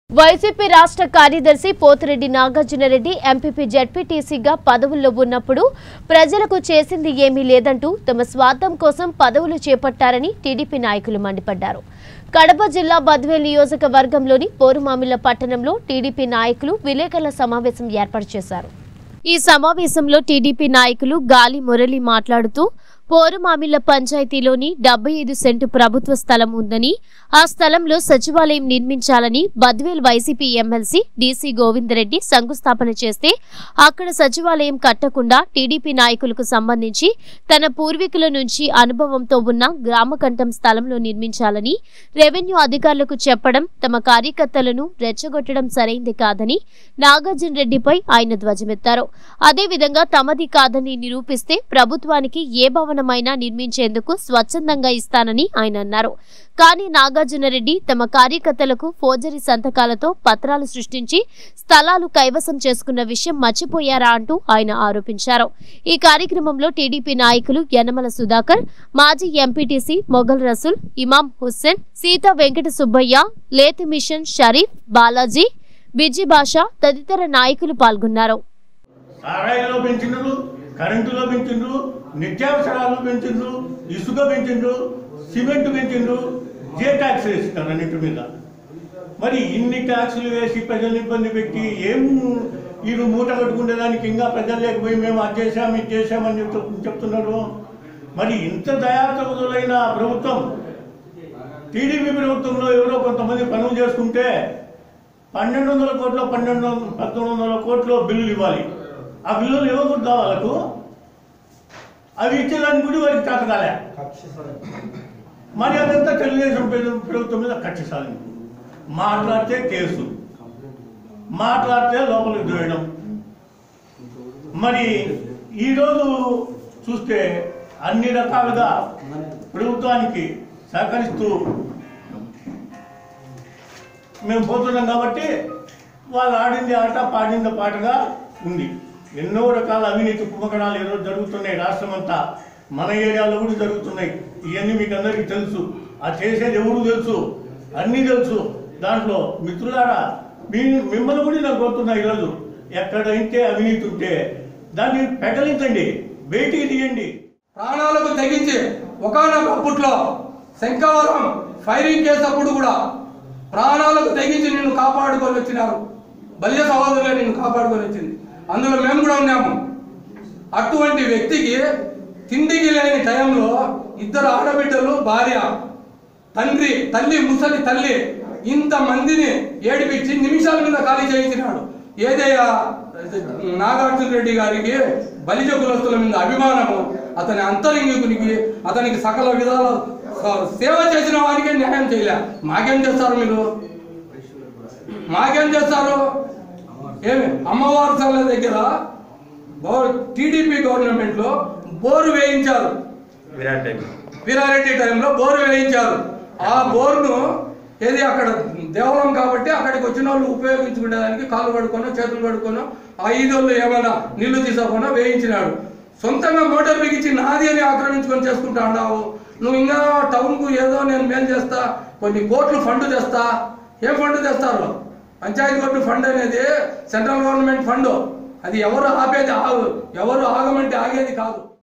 YCP రాష్ట్ర కార్యదర్శి Pothireddy Nagarjuna Reddy MPP జడ్పీటీసీగా పదవుల్లో ఉన్నప్పుడు ప్రజలకు చేసింది ఏమీ లేదంటూ తమ స్వార్థం కోసం పదవులు చేపట్టారని టీడీపీ నాయకులు మండిపడ్డారు కడప జిల్లా బద్వేల్ నియోజకవర్గంలోని పోరుమామిళ్ల పట్టణంలో టీడీపీ నాయకులు విలేకరుల సమావేశం ఏర్పాటు చేశారు ఈ సమావేశంలో టీడీపీ నాయకులు గాలి మురళి మాట్లాడుతూ పోరుమామిళ్ల పంచాయతీలోని డెబ్బై ఐదు సెంటు ప్రభుత్వ స్థలం ఉందని ఆ స్థలంలో సచివాలయం నిర్మించాలని Badvel YCP MLC DC Govindareddy శంకుస్థాపన చేస్తే అక్కడ సచివాలయం కట్టకుండా టీడీపీ నాయకులకు సంబంధించి తన పూర్వీకుల నుంచి అనుభవంతో ఉన్న గ్రామకంఠం స్థలంలో నిర్మించాలని రెవెన్యూ అధికారులకు చెప్పడం తమ కార్యకర్తలను రెచ్చగొట్టడం సరైంది కాదని నాగార్జున రెడ్డిపై ఆయన ధ్వజమెత్తారు అదేవిధంగా తమది కాదని నిరూపిస్తే ప్రభుత్వానికి ఏ భవనమైనా నిర్మించేందుకు స్వచ్ఛందంగా ఇస్తానని ఆయన అన్నారు కానీ నాగార్జునరెడ్డి తమ కార్యకర్తలకు ఫోర్జరీ సంతకాలతో పత్రాలు సృష్టించి స్థలాలు కైవసం చేసుకున్న విషయం మర్చిపోయారా అంటూ ఆయన ఆరోపించారు ఈ కార్యక్రమంలో టీడీపీ నాయకులు యనమల సుధాకర్ మాజీ MPTC Mughal Rasool Imam Hussain Seetha Venkata Subbaiah lathe machine Sharif Balaji BG Basha తదితర నాయకులు పాల్గొన్నారు సారాయిలో పెంచిండ్రు కరెంటులో పెంచిండ్రు నిత్యావసరాలు పెంచిండ్రు ఇసుక పెంచిండ్రు సిమెంట్ పెంచిండ్రు జే ట్యాక్స్ వేసినారు అన్నిటి మీద మరి ఇన్ని ట్యాక్సులు వేసి ప్రజల్ని ఇబ్బంది పెట్టి ఏం వీళ్ళు మూట కట్టుకునే దానికి ఇంకా ప్రజలు లేకపోయి మేము అది చేశాం ఇది చేశామని చెప్తూ చెప్తున్నారు మరి ఇంత దయాతకులైన ప్రభుత్వం టీడీపీ ప్రభుత్వంలో ఎవరో కొంతమంది పనులు చేసుకుంటే పన్నెండు వందల కోట్లు పన్నెండు వందల పద్దెనిమిది వందల కోట్లు బిల్లులు ఇవ్వాలి ఆ బిల్లులు ఇవ్వకూడదా వాళ్ళకు అవి ఇచ్చేదానికి కూడా వారికి చేతకాలే మరి అదంతా తెలుగుదేశం ప్రభు- ప్రభుత్వం మీద కక్ష సాధింపు మాట్లాడితే కేసు మాట్లాడితే లోపలికి దూయడం మరి ఈరోజు చూస్తే అన్ని రకాలుగా ప్రభుత్వానికి సహకరిస్తూ మేము పోతున్నాం కాబట్టి వాళ్ళు ఆడింది ఆట పాడింది పాటగా ఉంది ఎన్నో రకాల అవినీతి కుంభకణాలు ఈరోజు జరుగుతున్నాయి రాష్ట్రం అంతా మన ఏరియాలో కూడా జరుగుతున్నాయి ఇవన్నీ మీకు అందరికీ తెలుసు ఆ చేసేది ఎవరు తెలుసు అన్నీ తెలుసు దాంట్లో మిత్రులారా మీ మిమ్మల్ని కూడా నేను కోరుతున్నా ఈరోజు ఎక్కడైతే అవినీతి ఉంటే దాన్ని పెకలించండి బయటికి తీయండి ప్రాణాలకు తెగించి ఒకనొక అప్పట్లో శంకవరం ఫైరింగ్ కేసు అప్పుడు కూడా ప్రాణాలకు తెగించి నిన్ను కాపాడుకొని వచ్చినారు బల్య సహోదరులే నిన్ను కాపాడుకొని వచ్చింది అందులో మేము కూడా ఉన్నాము అటువంటి వ్యక్తికి తిండికి లేని టైంలో ఇద్దరు ఆడబిడ్డలు భార్య తండ్రి తల్లి ముసలి తల్లి ఇంత మందిని ఏడిపించి నిమిషాల మీద ఖాళీ చేయించినాడు ఏదయ్యా నాగార్జున రెడ్డి గారికి బలిజ కులస్తుల మీద అభిమానము అతని అంతరంగికునికి అతనికి సకల విధాల స- సేవ చేసిన వారికే న్యాయం చేయలే మాకేం చేస్తారు మీరు మాకేం చేస్తారు ఏమి అమ్మవారి తల్ల దగ్గర టీడీపీ గవర్నమెంట్ లో బోరు వేయించారు విరాట్ టైం వీరారెడ్డి టైంలో బోరు వేయించారు ఆ బోర్ను ఏది అక్కడ దేవాలయం కాబట్టి అక్కడికి వచ్చిన వాళ్ళు ఉపయోగించుకునేదానికి కాళ్ళు కడుక్కొనో చేతులు కడుక్కొనో ఆ ఐదోళ్ళు ఏమైనా నీళ్లు తీసుకోకుండా వేయించినాడు సొంతంగా మోటార్ బిగించి నాది అని ఆక్రమించుకొని చేసుకుంటా అన్నావు నువ్వు ఇంకా టౌన్కు ఏదో నేను మేలు చేస్తా కొన్ని కోట్లు ఫండ్ తెస్తా ఏం ఫండ్ తెస్తారు పంచాయతీ కోర్టు ఫండ్ అనేది సెంట్రల్ గవర్నమెంట్ ఫండ్ అది ఎవరు ఆపేది ఆగు ఎవరు ఆగమంటే ఆగేది కాదు